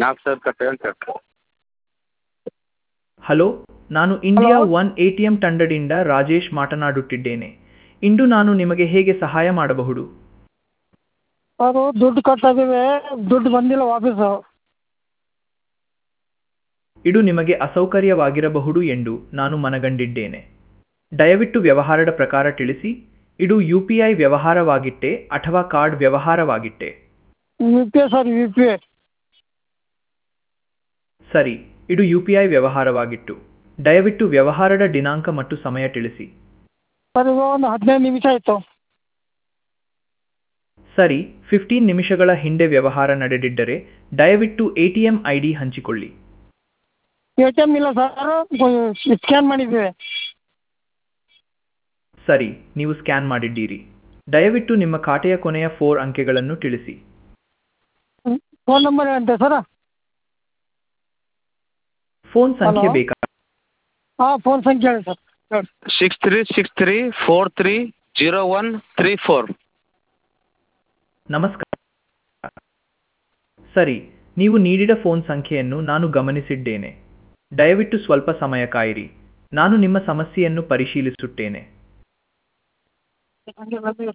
ನಾಲ್ಕು ಸಾವಿರ ಕಟ್ಟಿ ಅಂತ ಹೇಳ್ತಾರೆ ಹಲೋ ನಾನು India Hello. One A T M ತಂಡದಿಂದ ರಾಜೇಶ್ ಮಾತನಾಡುತ್ತಿದ್ದೇನೆ ಇಂದು ನಾನು ನಿಮಗೆ ಹೇಗೆ ಸಹಾಯ ಮಾಡಬಹುದು ಅವರು ದುಡ್ಡು ಕಟ್ಟಿದ್ದೀವಿ ದುಡ್ಡು ಬಂದಿಲ್ಲ ವಾಪಸ್ಸು ಇದು ನಿಮಗೆ ಅಸೌಕರ್ಯವಾಗಿರಬಹುದು ಎಂದು ನಾನು ಮನಗಂಡಿದ್ದೇನೆ ದಯವಿಟ್ಟು ವ್ಯವಹಾರದ ಪ್ರಕಾರ ತಿಳಿಸಿ ಇದು ಯು ಪಿ ಐ ವ್ಯವಹಾರವಾಗಿಟ್ಟೆ ಅಥವಾ ಕಾರ್ಡ್ ವ್ಯವಹಾರವಾಗಿಟ್ಟೆ U P I sir U P I ಸರಿ ಇದು ಯು ಪಿ ಐ ವ್ಯವಹಾರವಾಗಿತ್ತು ದಯವಿಟ್ಟು ವ್ಯವಹಾರದ ದಿನಾಂಕ ಮತ್ತು ಸಮಯ ತಿಳಿಸಿ ಸರ್ ಈಗ ಒಂದು ಹದಿನೈದು ನಿಮಿಷ ಆಯಿತು ಸರಿ ಫಿಫ್ಟೀನ್ ನಿಮಿಷಗಳ ಹಿಂದೆ ವ್ಯವಹಾರ ನಡೆದಿದ್ದರೆ ದಯವಿಟ್ಟು A T M I D ಹಂಚಿಕೊಳ್ಳಿ ಎ ಟಿ ಎಮ್ ಇಲ್ಲ ಸರ್ ಸ್ಕ್ಯಾನ್ ಮಾಡಿದ್ದೀವಿ ಸರಿ ನೀವು ಸ್ಕ್ಯಾನ್ ಮಾಡಿದ್ದೀರಿ ದಯವಿಟ್ಟು ನಿಮ್ಮ ಖಾತೆಯ ಕೊನೆಯ ಫೋರ್ ಅಂಕೆಗಳನ್ನು ತಿಳಿಸಿ ಫೋನ್ ನಂಬರ್ ಏನಂತೆ ಸರ್ ಫೋನ್ ಸಂಖ್ಯೆ Hello? ಬೇಕಾ ಹಾಂ ಫೋನ್ ಸಂಖ್ಯೆ ಹೇಳಿ ಸರ್ ಹೇಳಿ six three six three four three zero one three four ನಮಸ್ಕಾರ ಸರಿ ನೀವು ನೀಡಿದ ಫೋನ್ ಸಂಖ್ಯೆಯನ್ನು ನಾನು ಗಮನಿಸಿದ್ದೇನೆ ದಯವಿಟ್ಟು ಸ್ವಲ್ಪ ಸಮಯ ಕಾಯಿರಿ ನಾನು ನಿಮ್ಮ ಸಮಸ್ಯೆಯನ್ನು ಪರಿಶೀಲಿಸುತ್ತೇನೆ ಹಂಗೆ ಬರ್ತೀವಿ.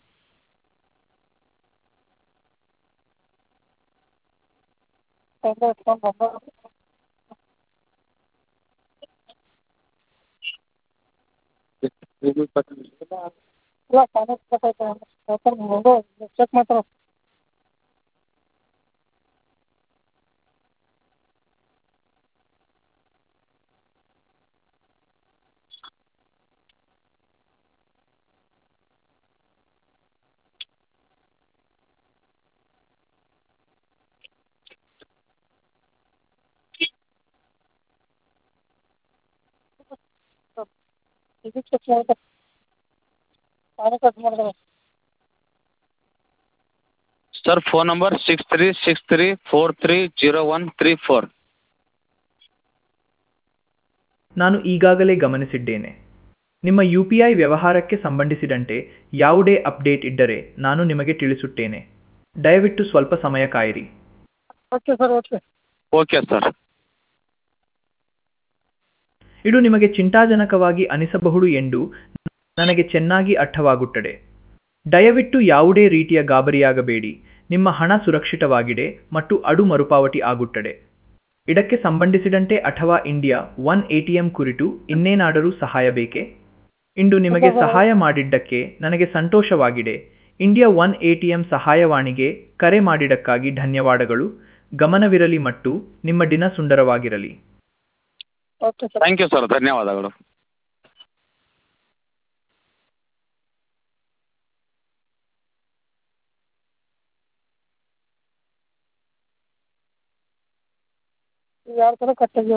ಫೋನ್ ನಂಬರ್ ಇಲ್ಲ ಫೈನಾನ್ಸ್ ಕಟ್ಟೈತೆ ಚೆಕ್ ಮಾತ್ರ ಇದು ಚೆಕ್ ಮಾಡ್ತಾರೆ ಫೈನಾನ್ಸ್ ಕಟ್ ಮಾಡಿದ್ರೆ sir phone number six three six three four three zero one three four ನಾನು ಈಗಾಗಲೇ ಗಮನಿಸಿದ್ದೇನೆ ನಿಮ್ಮ ಯು ಪಿ ಐ ವ್ಯವಹಾರಕ್ಕೆ ಸಂಬಂಧಿಸಿದಂತೆ ಯಾವುದೇ ಅಪ್ಡೇಟ್ ಇದ್ದರೆ ನಾನು ನಿಮಗೆ ತಿಳಿಸುತ್ತೇನೆ ದಯವಿಟ್ಟು ಸ್ವಲ್ಪ ಸಮಯ ಕಾಯಿರಿ okay sir okay okay sir ಇದು ನಿಮಗೆ ಚಿಂತಾಜನಕವಾಗಿ ಅನಿಸಬಹುದು ಎಂದು ನನಗೆ ಚೆನ್ನಾಗಿ ಅರ್ಥವಾಗುತ್ತದೆ ದಯವಿಟ್ಟು ಯಾವುದೇ ರೀತಿಯ ಗಾಬರಿಯಾಗಬೇಡಿ ನಿಮ್ಮ ಹಣ ಸುರಕ್ಷಿತವಾಗಿದೆ ಮತ್ತು ಅಡು ಮರುಪಾವತಿ ಆಗುತ್ತದೆ ಇದಕ್ಕೆ ಸಂಬಂಧಿಸಿದಂತೆ ಅಥವಾ ಇಂಡಿಯಾ ಒನ್ ಎಟಿಎಂ ಕುರಿತು ಇನ್ನೇನಾದರೂ ಸಹಾಯ ಬೇಕೇ ಇಂದು ನಿಮಗೆ ಸಹಾಯ ಮಾಡಿದ್ದಕ್ಕೆ ನನಗೆ ಸಂತೋಷವಾಗಿದೆ ಇಂಡಿಯಾ ಒನ್ ಎಟಿಎಂ ಸಹಾಯವಾಣಿಗೆ ಕರೆ ಮಾಡಿದ್ದಕ್ಕಾಗಿ ಧನ್ಯವಾದಗಳು ಗಮನವಿರಲಿ ಮತ್ತು ನಿಮ್ಮ ದಿನ ಸುಂದರವಾಗಿರಲಿ okay sir thank you sir ಧನ್ಯವಾದಗಳು ಎರಡು ಸಲ ಕಟ್ಟಿದ್ದೀವಿ